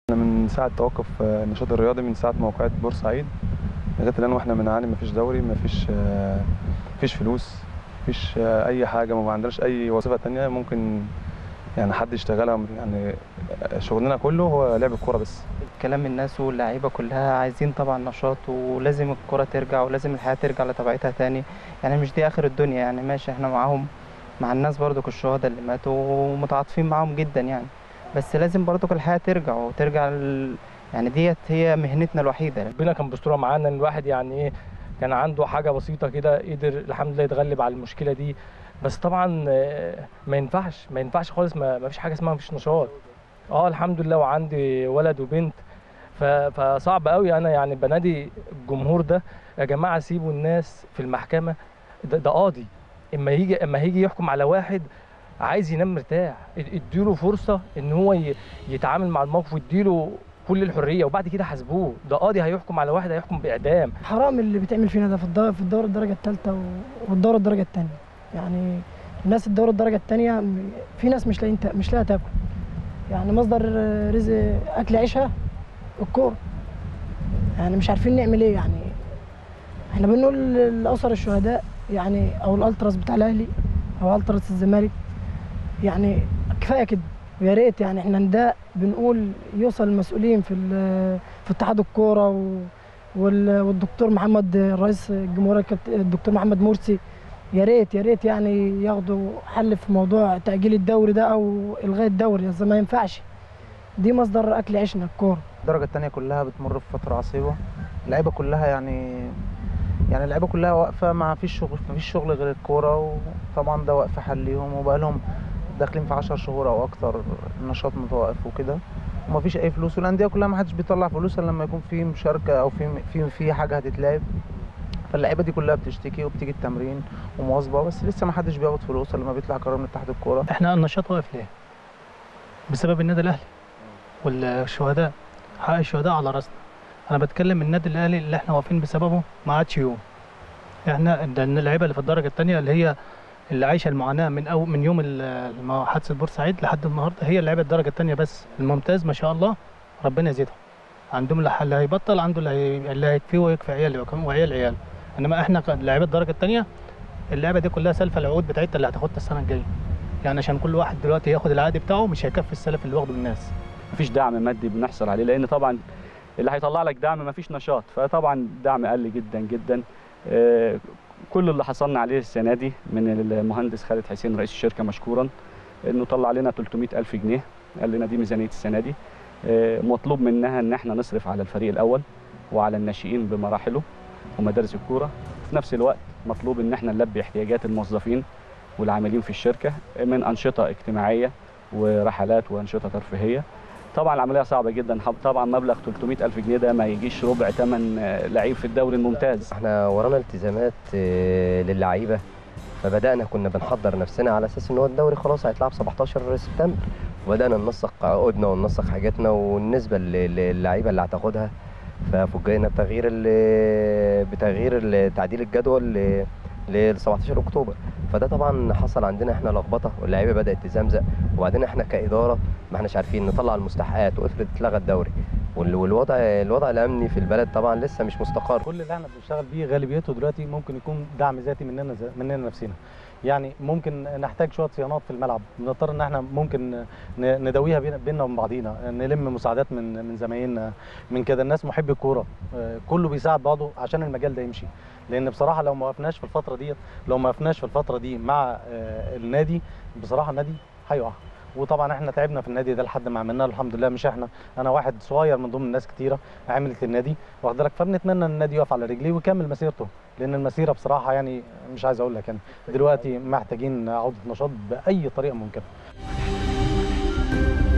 من ساعة توقف النشاط الرياضي من ساعة موقعة بورسعيد لغاية الآن واحنا بنعاني مفيش دوري مفيش مفيش فلوس مفيش أي حاجة ما عندناش أي وظيفة تانية ممكن يعني حد يشتغلها يعني شغلنا كله هو لعب الكورة بس كلام الناس واللعيبة كلها عايزين طبعا نشاط ولازم الكرة ترجع ولازم الحياة ترجع لطبيعتها تاني يعني مش دي آخر الدنيا يعني ماشي احنا معاهم مع الناس برضو الشهداء اللي ماتوا ومتعاطفين معاهم جدا يعني بس لازم برضو الحياة ترجع وترجع ال... يعني ديت هي مهنتنا الوحيدة ربنا كان بيسترها معانا ان الواحد يعني ايه كان عنده حاجة بسيطة كده قدر الحمد لله يتغلب على المشكلة دي بس طبعا ما ينفعش ما ينفعش خالص ما, ما فيش حاجة اسمها مفيش نشاط اه الحمد لله وعندي ولد وبنت فصعب قوي انا يعني بنادي الجمهور ده يا جماعه سيبوا الناس في المحكمه ده, ده قاضي اما يجي اما هيجي يحكم على واحد عايز ينام مرتاح اديله فرصه ان هو يتعامل مع الموقف واديله كل الحريه وبعد كده حاسبوه ده قاضي هيحكم على واحد هيحكم باعدام حرام اللي بيتعمل فينا ده في الدور في الدور الدرجه الثالثه والدور الدرجه الثانيه يعني الناس الدور الدرجه الثانيه في ناس مش لاقيين مش لاقيه تاكل يعني مصدر رزق اكل عيشها الكوره يعني مش عارفين نعمل ايه يعني احنا بنقول لاسر الشهداء يعني او الالتراس بتاع الاهلي او التراس الزمالك يعني كفايه كده ويا ريت يعني احنا ده بنقول يوصل المسؤولين في في اتحاد الكوره والدكتور محمد رئيس الجمهوريه الدكتور محمد مرسي يا ريت يا ريت يعني ياخدوا حل في موضوع تاجيل الدوري ده او الغاء الدوري اصل ما ينفعش دي مصدر اكل عيشنا الكوره الدرجه الثانيه كلها بتمر بفتره عصيبه اللعيبه كلها يعني يعني اللعيبه كلها واقفه ما فيش شغل ما فيش شغل غير الكوره وطبعا ده وقف حل ليهم وبقى لهم داخلين في 10 شهور او اكتر النشاط متوقف وكده وما فيش اي فلوس والانديه كلها ما حدش بيطلع فلوس الا لما يكون في مشاركه او في في في حاجه هتتلعب فاللعيبه دي كلها بتشتكي وبتيجي التمرين ومواظبه بس لسه ما حدش بياخد فلوس الا لما بيطلع قرار من اتحاد الكوره احنا النشاط واقف ليه؟ بسبب النادي الاهلي والشهداء حق الشهداء على راسنا انا بتكلم النادي الاهلي اللي احنا واقفين بسببه ما عادش يوم احنا اللعيبه اللي في الدرجه الثانيه اللي هي اللي عايشه المعاناه من أو من يوم حادثه بورسعيد لحد النهارده هي لعيبه الدرجه الثانيه بس الممتاز ما شاء الله ربنا يزيدهم عندهم اللي هيبطل عنده اللي هيكفيه ويكفي عيال وعيال عيال انما احنا لعيبه الدرجه الثانيه اللعبه دي كلها سالفه العقود بتاعتها اللي هتاخدها السنه الجايه يعني عشان كل واحد دلوقتي ياخد العقد بتاعه مش هيكفي السلف اللي واخده من الناس مفيش دعم مادي بنحصل عليه لان طبعا اللي هيطلع لك دعم مفيش نشاط فطبعا الدعم قل جدا جدا كل اللي حصلنا عليه السنه دي من المهندس خالد حسين رئيس الشركه مشكورا انه طلع لنا 300 الف جنيه قال لنا دي ميزانيه السنه دي مطلوب منها ان احنا نصرف على الفريق الاول وعلى الناشئين بمراحله ومدارس الكوره في نفس الوقت مطلوب ان احنا نلبي احتياجات الموظفين والعاملين في الشركه من انشطه اجتماعيه ورحلات وانشطه ترفيهيه طبعا العمليه صعبه جدا طبعا مبلغ 300 الف جنيه ده ما يجيش ربع ثمن لعيب في الدوري الممتاز احنا ورانا التزامات للعيبه فبدانا كنا بنحضر نفسنا على اساس ان هو الدوري خلاص هيتلعب 17 سبتمبر وبدانا ننسق عقودنا وننسق حاجاتنا والنسبه للعيبه اللي هتاخدها ففوجئنا بتغيير بتغيير تعديل الجدول ل 17 اكتوبر فده طبعا حصل عندنا احنا لخبطه واللعيبه بدات تزمزق وبعدين احنا كاداره ما احناش عارفين نطلع المستحقات وافرض اتلغى الدوري والوضع الوضع الامني في البلد طبعا لسه مش مستقر كل اللي احنا بنشتغل بيه غالبيته دلوقتي ممكن يكون دعم ذاتي مننا مننا نفسنا يعني ممكن نحتاج شويه صيانات في الملعب بنضطر ان احنا ممكن نداويها بيننا وبين بعضينا نلم مساعدات من من زمايلنا من كده الناس محبي الكوره كله بيساعد بعضه عشان المجال ده يمشي لان بصراحه لو ما وقفناش في الفتره ديت لو ما وقفناش في الفتره دي مع النادي بصراحه النادي هيقع وطبعا احنا تعبنا في النادي ده لحد ما عملناه الحمد لله مش احنا انا واحد صغير من ضمن ناس كتيره عملت النادي واخد بالك فبنتمنى ان النادي يقف على رجليه ويكمل مسيرته لان المسيره بصراحه يعني مش عايز اقول لك يعني دلوقتي محتاجين عوده نشاط باي طريقه ممكنه